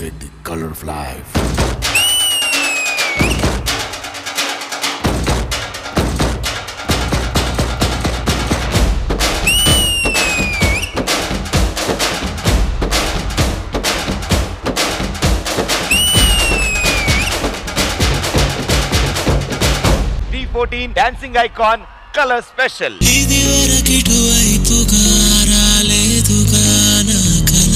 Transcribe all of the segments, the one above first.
with the color of life. D14 dancing icon colour special ఇది వరకిటు వైపుగా రాలేదుగా నా కల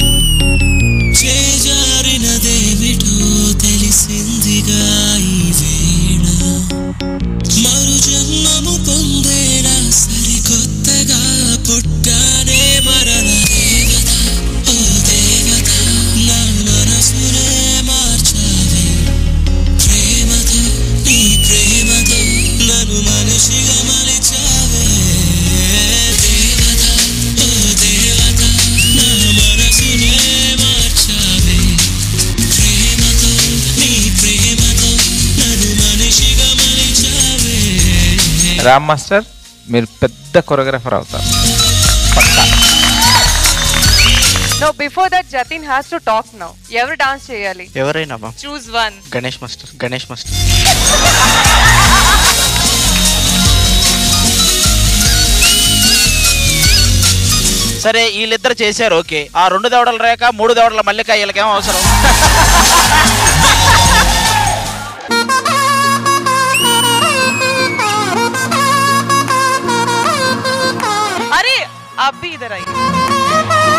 చేజారినదేమిటో తెలిసిందిగా ఈ వేళ మరు జన్మము పొందేనా సరికొత్తగా పుట్టానే మరణ దేవత ఓ దేవత నా మనసునే మార్చావే ప్రేమతో నీ ప్రేమతో నన్ను మనిషిగా మలిచావే దేవత ఓ దేవత నా మనసునే మార్చావే ప్రేమతో నీ ప్రేమతో నన్ను మనిషిగా మలిచావే రామ్ మాస్టర్ మీరు పెద్ద కొరియోగ్రాఫర్ అవుతారు no before that Jatin has to talk now ఎవరు డాన్స్ చేయాలి ఎవరైనా మా choose one Ganesh master Ganesh master సరే వీళ్ళిద్దరు చేశారు ఓకే ఆ రెండు దవడల రేఖ మూడు దవడల మల్లిక వీళ్ళకేం అవసరం अरे आप भी इधर आइए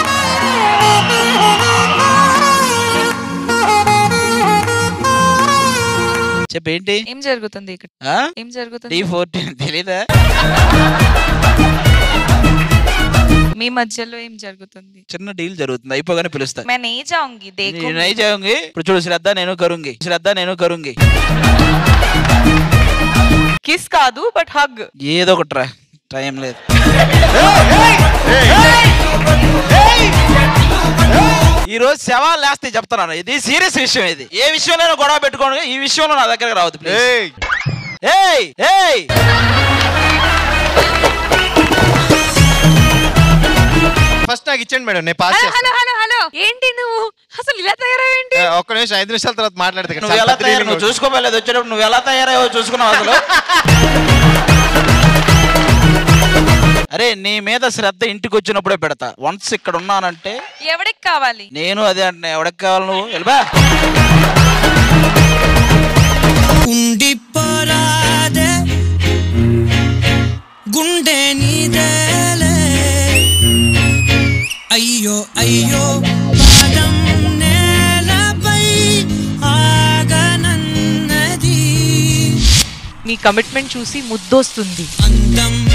చెప్పేంటి ఏం జరుగుతుంది ఇక్కడ ఏం జరుగుతుంది డి ఫోర్టీన్ తెలీదా మీ మధ్యలో ఏం జరుగుతుంది చిన్న డీల్ జరుగుతుంది అయిపోగానే పిలుస్తా मैं नहीं जाऊंगी देखो నేను నై చేయంగి ఇప్పుడు చూడు శ్రద్ధ నేను కరుంగి శ్రద్ధ నేను కరుంగి కిస్ కాదు బట్ హగ్ ఏదో ఒకటి రా టైం లేదు ఈ రోజు శవాలు లేస్తే చెప్తున్నాను ఇది సీరియస్ విషయం ఇది ఏ విషయంలో గొడవ పెట్టుకోండి ఈ విషయంలో నా దగ్గరకు రావద్దు ప్లీజ్ ఏయ్ ఏయ్ ఫస్ట్ నాకు ఇచ్చేయండి మేడం నేను పాస్ హలో చేస్తాను హలో హలో హలో ఏంటి నువ్వు అసలు ఇలా తయారవేంటి ఏ, ఒక్క నిమిషం ఐదు నిమిషాల తర్వాత మాట్లాడతా నువ్వు ఎలా తయారు నువ్వు చూసుకోలేదు వచ్చేటప్పుడు నువ్వు ఎలా తయారయ్యో చూసుకున్నావు అసలు అరే నీ మీద శ్రద్ధ ఇంటికి వచ్చినప్పుడే పెడతా వన్స్ ఇక్కడ ఉన్నానంటే ఎవడికి కావాలి నేను అదే అంటే ఎవరికి కావాలి నువ్వు వెళ్ళబా ఉండిపోరాదే గుండె నీదేలే అయ్యో అయ్యో పాదం నేలపై ఆగనన్నది మీ కమిట్మెంట్ చూసి ముద్దొస్తుంది అందం